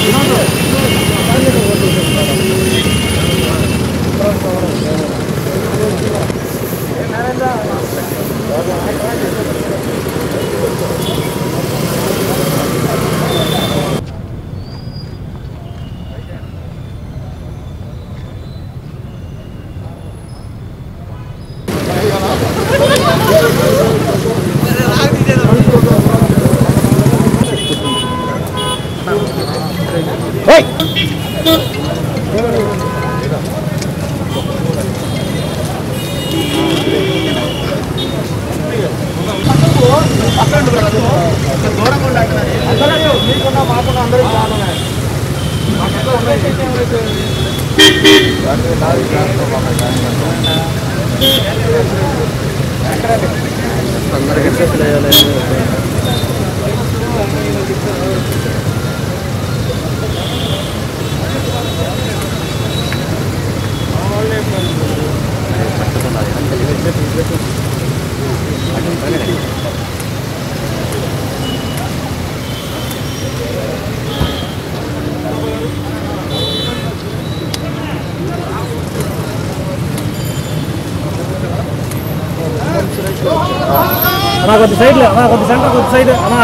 అన్నా కొద్ది సైడ్ అన్నా కొద్ది సెంటర్ కొద్ది సైడ్ అన్నా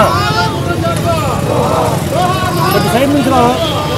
కొద్ది సైడ్ నుంచి రా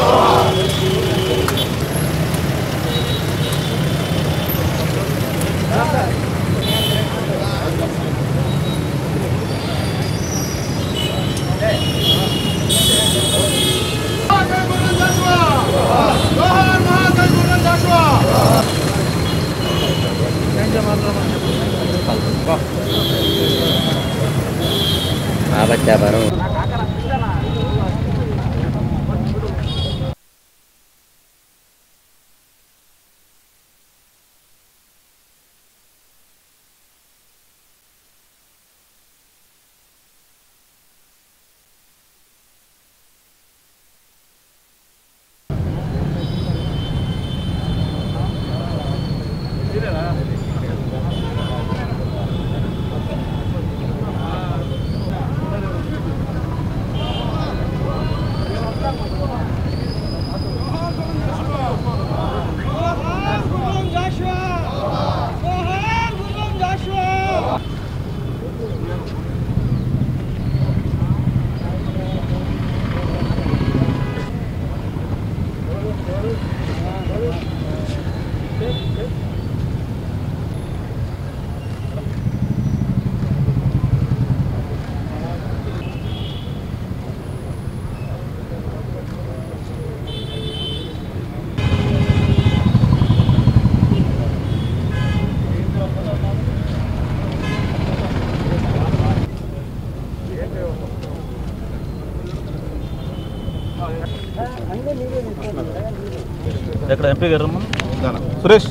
ఎక్కడ ఎంపీ గారు సురేష్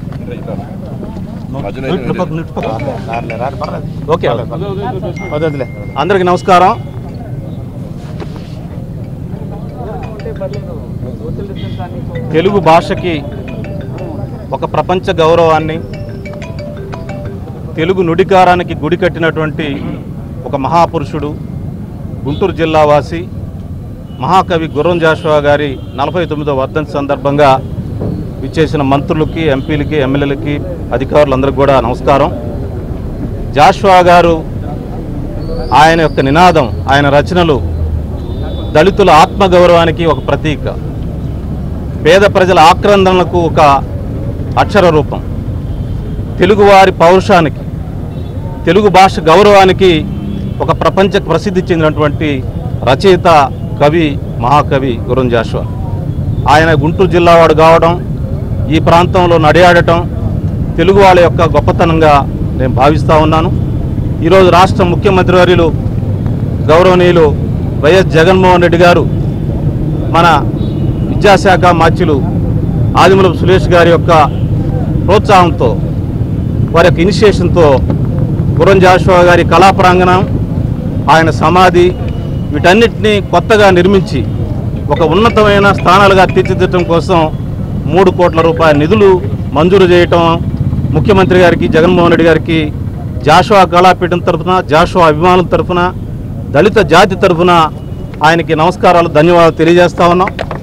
ఓకే వదిలే అందరికి నమస్కారం తెలుగు భాషకి ఒక ప్రపంచ గౌరవాన్ని తెలుగు నుడికారానికి గుడి కట్టినటువంటి ఒక మహాపురుషుడు గుంటూరు జిల్లా వాసి మహాకవి గుర్రం జాషువా గారి నలభై తొమ్మిదో వర్ధంతి సందర్భంగా విచ్చేసిన మంత్రులకి ఎంపీలకి ఎమ్మెల్యేలకి అధికారులందరికీ కూడా నమస్కారం జాషువా గారు ఆయన యొక్క నినాదం ఆయన రచనలు దళితుల ఆత్మగౌరవానికి ఒక ప్రతీక పేద ప్రజల ఆక్రందనలకు ఒక అక్షర రూపం తెలుగువారి పౌరుషానికి తెలుగు భాష గౌరవానికి ఒక ప్రపంచ ప్రసిద్ధి చెందినటువంటి రచయిత కవి మహాకవి గురం జాషువా ఆయన గుంటూరు జిల్లా వాడు కావడం ఈ ప్రాంతంలో నడియాడటం తెలుగు వాళ్ళ యొక్క గొప్పతనంగా నేను భావిస్తూ ఉన్నాను ఈరోజు రాష్ట్ర ముఖ్యమంత్రి వర్యులు గౌరవనీయులు వైఎస్ జగన్మోహన్ రెడ్డి గారు మన విద్యాశాఖ మాచ్యులు ఆదిమూలపు సురేష్ గారి యొక్క ప్రోత్సాహంతో వారి యొక్క ఇనిషియేషన్తో గురం జాషువా గారి కళా ప్రాంగణం ఆయన సమాధి వీటన్నిటినీ కొత్తగా నిర్మించి ఒక ఉన్నతమైన స్థానాలుగా తీర్చిదిద్దడం కోసం మూడు కోట్ల రూపాయల నిధులు మంజూరు చేయటం ముఖ్యమంత్రి గారికి జగన్మోహన్ రెడ్డి గారికి జాషువా కళాపీఠం తరఫున జాషువా అభిమానుల తరఫున దళిత జాతి తరఫున ఆయనకి నమస్కారాలు ధన్యవాదాలు తెలియజేస్తా ఉన్నాం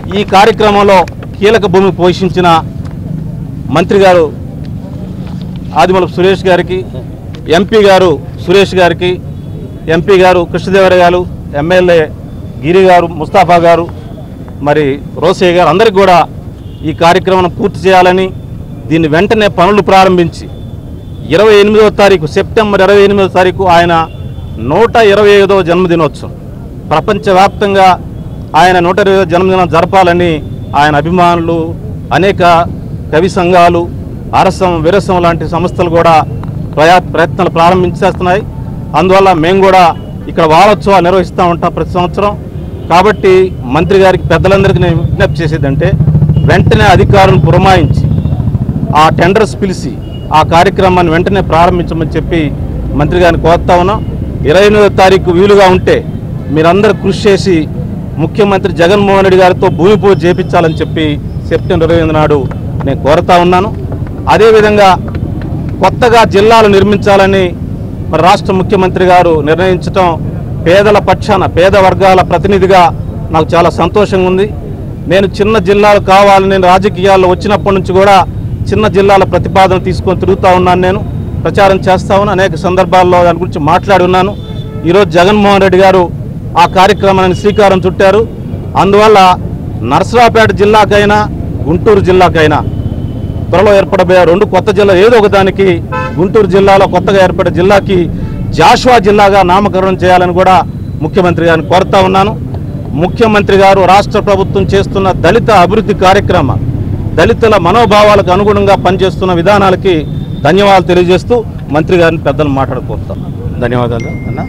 ఈ కార్యక్రమంలో కీలక భూమి పోషించిన మంత్రి గారు ఆదిమలపు సురేష్ గారికి ఎంపీ గారు సురేష్ గారికి ఎంపీ గారు కృష్ణదేవర గారు ఎమ్మెల్యే గిరి గారు ముస్తాఫా గారు మరి రోసయ్య గారు అందరికీ కూడా ఈ కార్యక్రమం పూర్తి చేయాలని దీన్ని వెంటనే పనులు ప్రారంభించి ఇరవై ఎనిమిదవ తారీఖు సెప్టెంబర్ ఇరవై ఎనిమిదవ తారీఖు ఆయన నూట ఇరవై ఐదవ జన్మదినోత్సవం ప్రపంచవ్యాప్తంగా ఆయన నూట ఇరవై జన్మదినం జరపాలని ఆయన అభిమానులు అనేక కవి సంఘాలు అరసం విరసం లాంటి సంస్థలు కూడా ప్రయా ప్రయత్నాలు ప్రారంభించేస్తున్నాయి అందువల్ల మేము కూడా ఇక్కడ వారోత్సవాలు నిర్వహిస్తూ ఉంటాం ప్రతి సంవత్సరం కాబట్టి మంత్రి గారికి పెద్దలందరికీ నేను విజ్ఞప్తి చేసేదంటే వెంటనే అధికారులను పురమాయించి ఆ టెండర్స్ పిలిచి ఆ కార్యక్రమాన్ని వెంటనే ప్రారంభించమని చెప్పి మంత్రి గారిని కోరుతా ఉన్నాం ఇరవై ఎనిమిదో తారీఖు వీలుగా ఉంటే మీరందరూ కృషి చేసి ముఖ్యమంత్రి జగన్మోహన్ రెడ్డి గారితో భూమి పూజ చేపించాలని చెప్పి సెప్టెంబర్ ఇరవై ఎనిమిది నాడు నేను కోరుతా ఉన్నాను అదేవిధంగా కొత్తగా జిల్లాలు నిర్మించాలని మరి రాష్ట్ర ముఖ్యమంత్రి గారు నిర్ణయించటం పేదల పక్షాన పేద వర్గాల ప్రతినిధిగా నాకు చాలా సంతోషంగా ఉంది నేను చిన్న జిల్లాలు కావాలని నేను రాజకీయాల్లో వచ్చినప్పటి నుంచి కూడా చిన్న జిల్లాల ప్రతిపాదన తీసుకొని తిరుగుతూ ఉన్నాను నేను ప్రచారం చేస్తా ఉన్నాను అనేక సందర్భాల్లో దాని గురించి మాట్లాడి ఉన్నాను ఈరోజు జగన్మోహన్ రెడ్డి గారు ఆ కార్యక్రమాన్ని శ్రీకారం చుట్టారు అందువల్ల నర్సరాపేట జిల్లాకైనా గుంటూరు జిల్లాకైనా త్వరలో ఏర్పడబోయే రెండు కొత్త జిల్లా ఏదో ఒక దానికి గుంటూరు జిల్లాలో కొత్తగా ఏర్పడే జిల్లాకి జాషువా జిల్లాగా నామకరణం చేయాలని కూడా ముఖ్యమంత్రి గారిని కోరుతా ఉన్నాను ముఖ్యమంత్రి గారు రాష్ట్ర ప్రభుత్వం చేస్తున్న దళిత అభివృద్ధి కార్యక్రమ దళితుల మనోభావాలకు అనుగుణంగా పనిచేస్తున్న విధానాలకి ధన్యవాదాలు తెలియజేస్తూ మంత్రి గారిని పెద్దలు మాట్లాడుకుంటాను ధన్యవాదాలు అన్న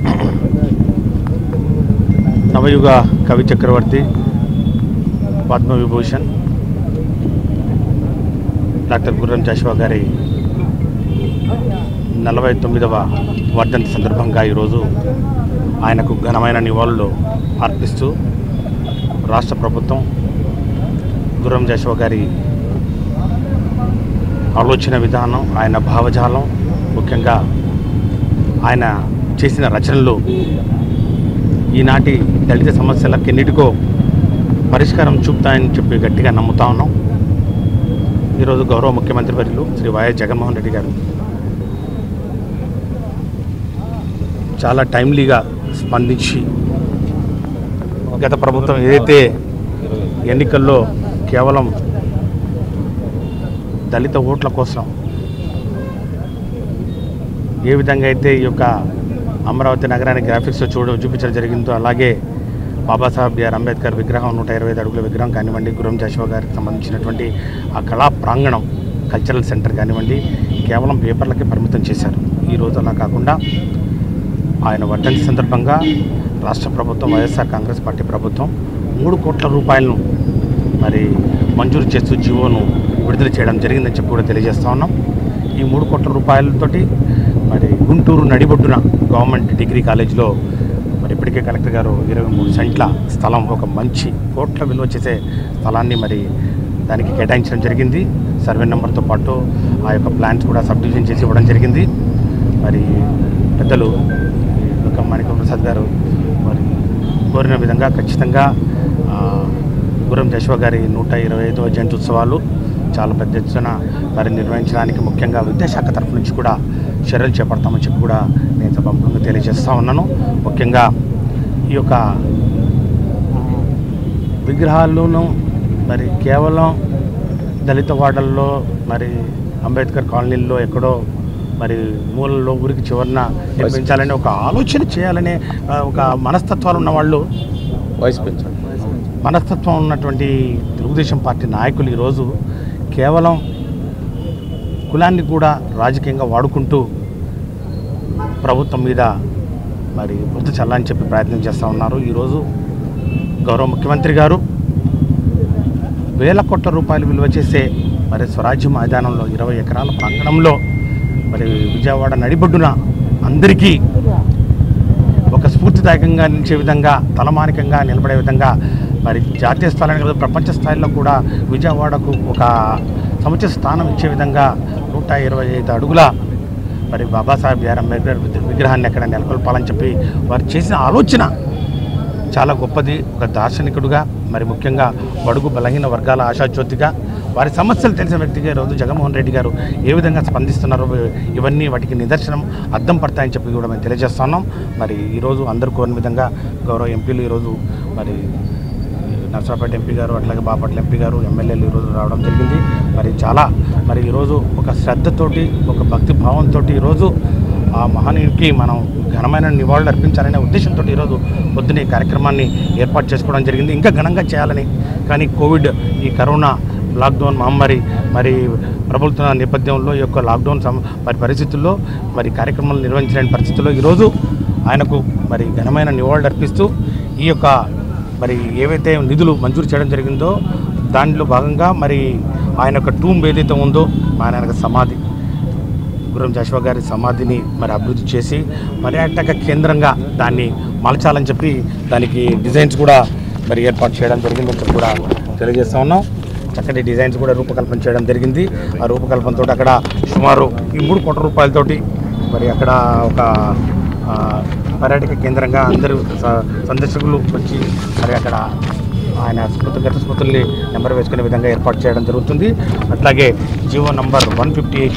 నవయుగ కవి చక్రవర్తి పద్మవిభూషణ్ డాక్టర్ గుర్రం జాషువా గారి నలభై తొమ్మిదవ వర్ధంతి సందర్భంగా ఈరోజు ఆయనకు ఘనమైన నివాళులు అర్పిస్తూ రాష్ట్ర ప్రభుత్వం గుర్రం జాషువా గారి ఆలోచన విధానం ఆయన భావజాలం ముఖ్యంగా ఆయన చేసిన రచనలు ఈనాటి దళిత సమస్యలకెన్నిటికో పరిష్కారం చూపుతాయని చెప్పి గట్టిగా నమ్ముతా ఉన్నాం ఈరోజు గౌరవ ముఖ్యమంత్రి వర్యులు శ్రీ వైఎస్ జగన్మోహన్ రెడ్డి గారు చాలా టైమ్లీగా స్పందించి గత ప్రభుత్వం ఏదైతే ఎన్నికల్లో కేవలం దళిత ఓట్ల కోసం ఏ విధంగా అయితే ఈ యొక్క అమరావతి నగరానికి గ్రాఫిక్స్ చూడ చూపించడం జరిగిందో అలాగే బాబాసాహెబ్ బిఆర్ అంబేద్కర్ విగ్రహం నూట ఇరవై ఐదు అడుగుల విగ్రహం కానివ్వండి గురం జాషువా గారికి సంబంధించినటువంటి ఆ కళా ప్రాంగణం కల్చరల్ సెంటర్ కానివ్వండి కేవలం పేపర్లకే పరిమితం చేశారు ఈరోజు అలా కాకుండా ఆయన వర్ధంతి సందర్భంగా రాష్ట్ర ప్రభుత్వం వైఎస్ఆర్ కాంగ్రెస్ పార్టీ ప్రభుత్వం మూడు కోట్ల రూపాయలను మరి మంజూరు చేస్తూ జీవోను విడుదల చేయడం జరిగిందని చెప్పి కూడా తెలియజేస్తా ఉన్నాం ఈ మూడు కోట్ల రూపాయలతోటి మరి గుంటూరు నడిబొడ్డున గవర్నమెంట్ డిగ్రీ కాలేజీలో మరి ఇప్పటికే కలెక్టర్ గారు ఇరవై మూడు సెంట్ల స్థలం ఒక మంచి కోట్ల విలువ చేసే స్థలాన్ని మరి దానికి కేటాయించడం జరిగింది సర్వే నెంబర్తో పాటు ఆ యొక్క ప్లాన్స్ కూడా సబ్ డివిజన్ చేసి ఇవ్వడం జరిగింది మరి పెద్దలు ఒక మాణిక ప్రసాద్ గారు మరి కోరిన విధంగా ఖచ్చితంగా ఆ, గుర్రం జశ్వ గారి నూట ఇరవై ఐదవ జయంతి ఉత్సవాలు చాలా పెద్ద ఎత్తున మరి నిర్వహించడానికి ముఖ్యంగా విద్యాశాఖ తరఫు నుంచి కూడా చర్యలు చేపడతామని చెప్పి కూడా నేను సభాముఖంగా తెలియజేస్తూ ఉన్నాను ముఖ్యంగా ఈ యొక్క విగ్రహాలను మరి కేవలం దళిత వాడల్లో మరి అంబేద్కర్ కాలనీల్లో ఎక్కడో మరి మూలలో ఊరికి చివరన నిర్మించాలని ఒక ఆలోచన చేయాలనే ఆ, ఒక మనస్తత్వాలు ఉన్న వాళ్ళు వయసు పెంచండి మనస్తత్వం ఉన్నటువంటి తెలుగుదేశం పార్టీ నాయకులు ఈరోజు కేవలం కులాన్ని కూడా రాజకీయంగా వాడుకుంటూ ప్రభుత్వం మీద మరి బుద్ధ చల్లని చెప్పి ప్రయత్నం చేస్తూ ఉన్నారు ఈరోజు గౌరవ ముఖ్యమంత్రి గారు వేల కోట్ల రూపాయలు విలువ చేసే మరి స్వరాజ్య మైదానంలో ఇరవై ఎకరాల ప్రాంగణంలో మరి విజయవాడ నడిబొడ్డున అందరికీ ఒక స్ఫూర్తిదాయకంగా నిలిచే విధంగా తలమానికంగా నిలబడే విధంగా మరి జాతీయ స్థాయిలో కాదు ప్రపంచ స్థాయిలో కూడా విజయవాడకు ఒక సముచిత స్థానం ఇచ్చే విధంగా నూట ఇరవై ఐదు అడుగుల మరి బాబాసాహెబ్ బిఆర్ అంబేద్కర్ విగ్ర- విగ్రహాన్ని ఎక్కడ నెలకొల్పాలని చెప్పి వారు చేసిన ఆలోచన చాలా గొప్పది ఒక దార్శనికుడుగా మరి ముఖ్యంగా బడుగు బలహీన వర్గాల ఆశాజ్యోతిగా వారి సమస్యలు తెలిసిన వ్యక్తిగా ఈరోజు జగన్మోహన్ రెడ్డి గారు ఏ విధంగా స్పందిస్తున్నారో ఇవన్నీ వాటికి నిదర్శనం అద్దం పడతాయని చెప్పి కూడా మేము తెలియజేస్తున్నాం మరి ఈరోజు అందరూ కోరిన విధంగా గౌరవ ఎంపీలు ఈరోజు మరి నర్సరాపేట ఎంపీ గారు అట్లాగే బాపట్ల ఎంపీ గారు ఎమ్మెల్యేలు ఈరోజు రావడం జరిగింది మరి చాలా మరి ఈరోజు ఒక శ్రద్ధతోటి ఒక భక్తి భావంతో ఈరోజు ఆ మహనీయుడికి మనం ఘనమైన నివాళులు అర్పించాలనే ఉద్దేశంతో ఈరోజు పొద్దున ఈ కార్యక్రమాన్ని ఏర్పాటు చేసుకోవడం జరిగింది ఇంకా ఘనంగా చేయాలని కానీ కోవిడ్ ఈ కరోనా లాక్డౌన్ మహమ్మారి మరి ప్రబలుతున్న నేపథ్యంలో ఈ యొక్క లాక్డౌన్ సమ మరి పరిస్థితుల్లో మరి కార్యక్రమాలు నిర్వహించలేని పరిస్థితుల్లో ఈరోజు ఆయనకు మరి ఘనమైన నివాళులు అర్పిస్తూ ఈ యొక్క మరి ఏవైతే నిధులు మంజూరు చేయడం జరిగిందో దానిలో భాగంగా మరి ఆయన యొక్క టూంబ్ ఏదైతే ఉందో ఆయన యొక్క సమాధి గుర్రం జాషువా గారి సమాధిని మరి అభివృద్ధి చేసి పర్యాటక కేంద్రంగా దాన్ని మలచాలని చెప్పి దానికి డిజైన్స్ కూడా మరి ఏర్పాటు చేయడం జరిగిందని చెప్పి కూడా తెలియజేస్తా ఉన్నాం చక్కటి డిజైన్స్ కూడా రూపకల్పన చేయడం జరిగింది ఆ రూపకల్పనతో అక్కడ సుమారు ఈ మూడు కోట్ల రూపాయలతోటి మరి అక్కడ ఒక ఆ, పర్యాటక కేంద్రంగా అందరూ స- సందర్శకులు వచ్చి మరి అక్కడ ఆయన స్మృతి గత స్మృతుల్ని నెంబర్ వేసుకునే విధంగా ఏర్పాటు చేయడం జరుగుతుంది అట్లాగే GO number one fifty eight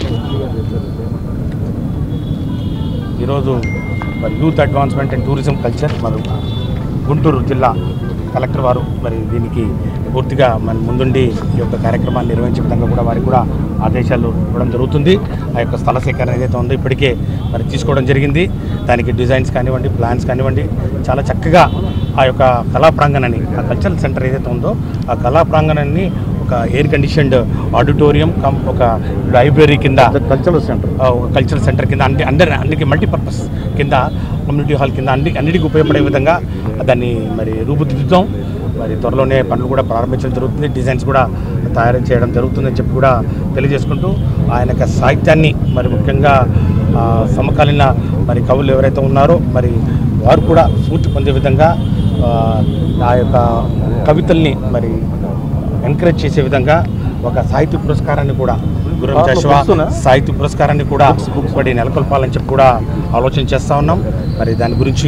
ఈరోజు మరి youth advancement and tourism culture మరి గుంటూరు జిల్లా కలెక్టర్ వారు మరి దీనికి పూర్తిగా మన ముందుండి ఈ యొక్క కార్యక్రమాన్ని నిర్వహించే విధంగా కూడా వారికి కూడా ఆదేశాలు ఇవ్వడం జరుగుతుంది ఆ యొక్క స్థల సేకరణ ఏదైతే ఉందో ఇప్పటికే మరి తీసుకోవడం జరిగింది దానికి డిజైన్స్ కానివ్వండి ప్లాన్స్ కానివ్వండి చాలా చక్కగా ఆ యొక్క కళా ప్రాంగణాన్ని ఆ కల్చరల్ సెంటర్ ఏదైతే ఉందో ఆ కళా ప్రాంగణాన్ని ఒక ఎయిర్ కండిషన్డ్ ఆడిటోరియం కమ్ ఒక లైబ్రరీ కింద కల్చరల్ సెంటర్ ఆ, ఒక కల్చరల్ సెంటర్ కింద అంటే అందరి అన్నికి మల్టీపర్పస్ కింద కమ్యూనిటీ హాల్ కింద అన్ని అన్నిటికీ ఉపయోగపడే విధంగా దాన్ని మరి రూపుదిద్దుతాం మరి త్వరలోనే పనులు కూడా ప్రారంభించడం జరుగుతుంది డిజైన్స్ కూడా తయారు చేయడం జరుగుతుందని చెప్పి కూడా తెలియజేసుకుంటూ ఆయన యొక్క సాహిత్యాన్ని మరి ముఖ్యంగా ఆ, సమకాలీన మరి కవులు ఎవరైతే ఉన్నారో మరి వారు కూడా స్ఫూర్తి పొందే విధంగా ఆ, ఆ యొక్క కవితల్ని మరి ఎంకరేజ్ చేసే విధంగా ఒక సాహిత్య పురస్కారాన్ని కూడా గురం పాటలు జాషువా బుక్సునా? సాహిత్య పురస్కారాన్ని కూడా ఒకటి నెలకొల్పాలని చెప్పి కూడా ఆలోచన చేస్తూ ఉన్నాం మరి దాని గురించి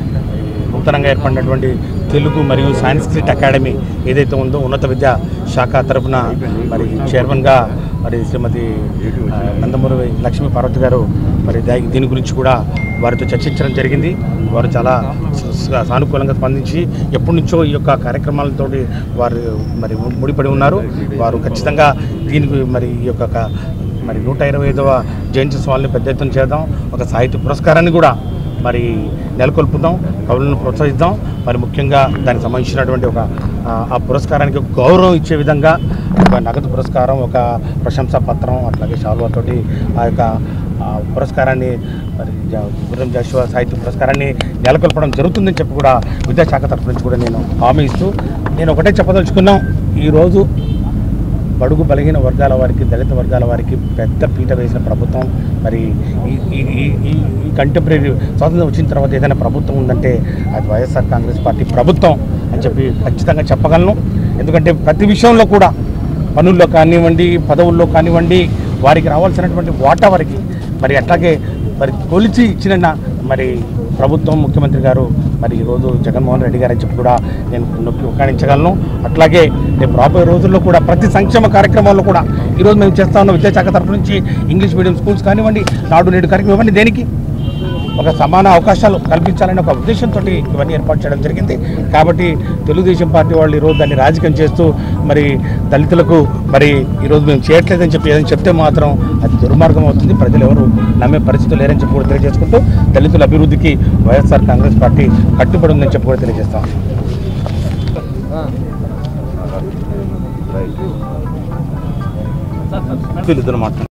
నూతనంగా ఏర్పడినటువంటి తెలుగు మరియు సాంస్క్రిట్ అకాడమీ ఏదైతే ఉందో ఉన్నత విద్యా శాఖ తరఫున మరి చైర్మన్గా మరి శ్రీమతి ఆ, నందమూరి లక్ష్మీ పార్వతి గారు మరి దా- దీని గురించి కూడా వారితో చర్చించడం జరిగింది వారు చాలా స- స- సానుకూలంగా స్పందించి ఎప్పటి నుంచో ఈ యొక్క కార్యక్రమాలతో వారు మరి ము- ముడిపడి ఉన్నారు వారు ఖచ్చితంగా దీనికి మరి ఈ యొక్క క- మరి నూట ఇరవై ఐదవ జయంతి ఉత్సవాల్ని పెద్ద ఎత్తున చేద్దాం ఒక సాహిత్య పురస్కారాన్ని కూడా మరి నెలకొల్పుదాం కవులను ప్రోత్సహిద్దాం మరి ముఖ్యంగా దానికి సంబంధించినటువంటి ఒక ఆ, ఆ పురస్కారానికి ఒక గౌరవం ఇచ్చే విధంగా ఒక నగదు పురస్కారం ఒక ప్రశంసా పత్రం అట్లాగే శాల్వాతోటి ఆ యొక్క ఆ పురస్కారాన్ని మరి జా- గుర్రం జాషువా సాహిత్య పురస్కారాన్ని నెలకొల్పడం జరుగుతుందని చెప్పి కూడా విద్యాశాఖ తరఫు నుంచి కూడా నేను హామీ ఇస్తూ నేను ఒకటే చెప్పదలుచుకున్నాం ఈరోజు బడుగు బలహీన వర్గాల వారికి దళిత వర్గాల వారికి పెద్ద పీట వేసిన ప్రభుత్వం మరి ఈ ఈ ఈ- ఈ ఈ కంటెంపరీ స్వాతంత్రం వచ్చిన తర్వాత ఏదైనా ప్రభుత్వం ఉందంటే అది వైఎస్ఆర్ కాంగ్రెస్ పార్టీ ప్రభుత్వం అని చెప్పి ఖచ్చితంగా చెప్పగలను ఎందుకంటే ప్రతి విషయంలో కూడా పనుల్లో కానివ్వండి పదవుల్లో కానివ్వండి వారికి రావాల్సినటువంటి వాటా వారికి మరి అట్లాగే మరి కొలిచి ఇచ్చిన నా- మరి ప్రభుత్వం ముఖ్యమంత్రి గారు మరి ఈరోజు జగన్మోహన్ రెడ్డి గారు అని చెప్పి కూడా నేను నొక్కి ఉక్కాణించగలను అట్లాగే రేపు రాబోయే రోజుల్లో కూడా ప్రతి సంక్షేమ కార్యక్రమాల్లో కూడా ఈరోజు మేము చేస్తా ఉన్న విద్యాశాఖ తరఫు నుంచి ఇంగ్లీష్ మీడియం స్కూల్స్ కానివ్వండి నాడు నేడు కార్యక్రమం ఇవన్నీ దేనికి ఒక సమాన అవకాశాలు కల్పించాలనే ఒక ఉద్దేశంతో ఇవన్నీ ఏర్పాటు చేయడం జరిగింది కాబట్టి తెలుగుదేశం పార్టీ వాళ్ళు ఈరోజు దాన్ని రాజకీయం చేస్తూ మరి దళితులకు మరి ఈరోజు మేము చేయట్లేదని చెప్పి ఏదైనా చెప్తే మాత్రం అది దుర్మార్గం అవుతుంది ప్రజలు ఎవరు నమ్మే పరిస్థితులు లేరని చెప్పి కూడా తెలియజేసుకుంటూ దళితుల అభివృద్ధికి వైఎస్ఆర్ కాంగ్రెస్ పార్టీ కట్టుబడి ఉందని చెప్పి కూడా తెలియజేస్తాం వీళ్ళిద్దరు మాట్లాడు